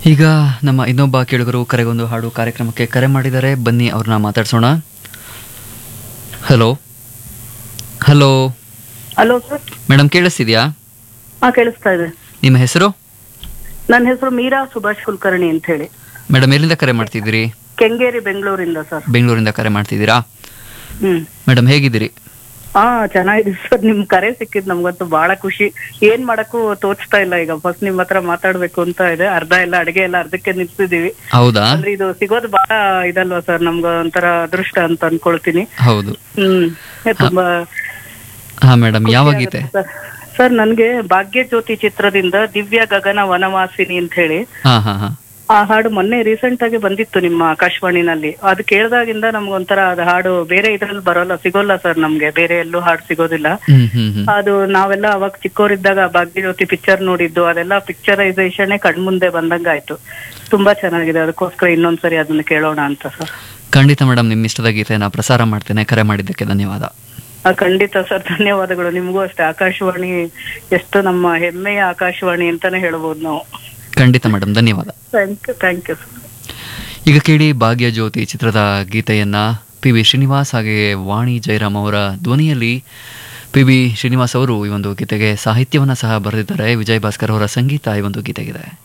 ಈಗ ನಮ್ಮ ಇನ್ನೊಬ್ಬ ಕೇಳುಗರು ಕರೆಗೊಂದು ಹಾಡು ಕಾರ್ಯಕ್ರಮಕ್ಕೆ ಕರೆ ಮಾಡಿದ್ದಾರೆ ಬನ್ನಿ ಅವ್ರನ್ನ ಮಾತಾಡ್ಸೋಣ hello hello hello sir madam ಕೇಳಿಸ್ತಿದ್ಯಾ ಹಾ ಕೇಳಿಸ್ತಾ ಇದೆ ನಿಮ್ಮ ಹೆಸರು ನನ್ನ ಹೆಸರು ಮೀರಾ ಸುಭಾಷ್ ಕುಲಕರ್ಣಿ ಅಂತ ಹೇಳಿ ಮೇಡಮ್ ಎಲ್ಲಿಂದ ಕರೆ ಮಾಡ್ತಿದ್ದೀರಿ ಕೆಂಗೇರಿ ಬೆಂಗಳೂರಿಂದ ಸರ್ ಬೆಂಗಳೂರಿಂದ ಕರೆ ಮಾಡ್ತಿದ್ದೀರಾ ಹ್ಮ್ ಮೇಡಮ್ ಹೇಗಿದ್ದೀರಿ ಹಾ ಚೆನ್ನಾಗಿದೆ ಸರ್ ನಿಮ್ ಕರೆ ಸಿಕ್ಕಿದ್ ನಮ್ಗಂತೂ ಬಹಳ ಖುಷಿ ಏನ್ ಮಾಡಕ್ಕೂ ತೋಚ್ತಾ ಇಲ್ಲ ಈಗ ಫಸ್ಟ್ ನಿಮ್ ಹತ್ರ ಮಾತಾಡ್ಬೇಕು ಅಂತ ಇದೆ ಅರ್ಧ ಎಲ್ಲ ಅಡಿಗೆ ಎಲ್ಲ ಅರ್ಧಕ್ಕೆ ನಿಲ್ಸಿದೀವಿ ಹೌದಾ ಅಂದ್ರೆ ಇದು ಸಿಗೋದು ಬಹಳ ಇದಲ್ವಾ ಸರ್ ನಮ್ಗ ಒಂಥರ ಅದೃಷ್ಟ ಅಂತ ಅನ್ಕೊಳ್ತೀನಿ ಹೌದು ಹ್ಮ್ ತುಂಬಾ ಹಾ ಮೇಡಮ್ ಯಾವ ಗೀತೆ ಸರ್ ಸರ್ ನನ್ಗೆ ಭಾಗ್ಯ ಜ್ಯೋತಿ ಚಿತ್ರದಿಂದ ದಿವ್ಯ ಗಗನ ವನವಾಸಿನಿ ಅಂತ ಹೇಳಿ ಹಾ ಹಾ ಹಾ ಆ ಹಾಡು ಮೊನ್ನೆ ರೀಸೆಂಟ್ ಆಗಿ ಬಂದಿತ್ತು ನಿಮ್ಮ ಆಕಾಶವಾಣಿನಲ್ಲಿ ಅದು ಕೇಳ್ದಾಗಿಂದ ನಮ್ಗೊಂಥರ ಅದು ಹಾಡು ಬೇರೆ ಇದ್ರಲ್ಲಿ ಬರೋಲ್ಲ ಸಿಗೋಲ್ಲ ಸರ್ ನಮ್ಗೆ ಬೇರೆ ಎಲ್ಲೂ ಹಾಡು ಸಿಗೋದಿಲ್ಲ ಹ್ಮ್ ಹ್ಮ್ ಹ್ಮ್ ಅದು ನಾವೆಲ್ಲ ಅವಾಗ ಚಿಕ್ಕವರಿದ್ದಾಗ ಭಾಗ್ಯಜ್ಯೋತಿ ಪಿಕ್ಚರ್ ನೋಡಿದ್ದು ಅದೆಲ್ಲ ಪಿಕ್ಚರೈಸೇಷನ್ ಕಣ್ಮುಂದೆ ಬಂದಂಗಾಯ್ತು ತುಂಬಾ ಚೆನ್ನಾಗಿದೆ ಅದಕ್ಕೋಸ್ಕರ ಇನ್ನೊಂದ್ಸರಿ ಅದನ್ನ ಕೇಳೋಣ ಅಂತ ಸರ್ ಖಂಡಿತ ಮೇಡಮ್ ನಿಮ್ಮ ಇಷ್ಟದ ಗೀತೆನ ಪ್ರಸಾರ ಮಾಡ್ತೇನೆ ಕರೆ ಮಾಡಿದ್ದಕ್ಕೆ ಧನ್ಯವಾದ ಆ, ಖಂಡಿತ ಸರ್ ಧನ್ಯವಾದಗಳು ನಿಮಗೂ ಅಷ್ಟೇ ಆಕಾಶವಾಣಿ ಎಷ್ಟು ನಮ್ಮ ಹೆಮ್ಮೆಯ ಆಕಾಶವಾಣಿ ಅಂತಾನೆ ಹೇಳ್ಬೋದು ನಾವು ಖಂಡಿತ ಮೇಡಮ್ ಧನ್ಯವಾದ thank you thank you sir ಈಗ ಕೇಳಿ ಭಾಗ್ಯ ಜ್ಯೋತಿ ಚಿತ್ರದ ಗೀತೆಯನ್ನ ಪಿ ವಿ ಶ್ರೀನಿವಾಸ್ ಹಾಗೆ ವಾಣಿ ಜಯರಾಮ್ ಅವರ ಧ್ವನಿಯಲ್ಲಿ ಪಿ ವಿ ಶ್ರೀನಿವಾಸ್ ಅವರು ಈ ಒಂದು ಗೀತೆಗೆ ಸಾಹಿತ್ಯವನ್ನು ಸಹ ಬರೆದಿದ್ದಾರೆ ವಿಜಯ್ ಭಾಸ್ಕರ್ ಅವರ ಸಂಗೀತ ಈ ಒಂದು ಗೀತೆಗಿದೆ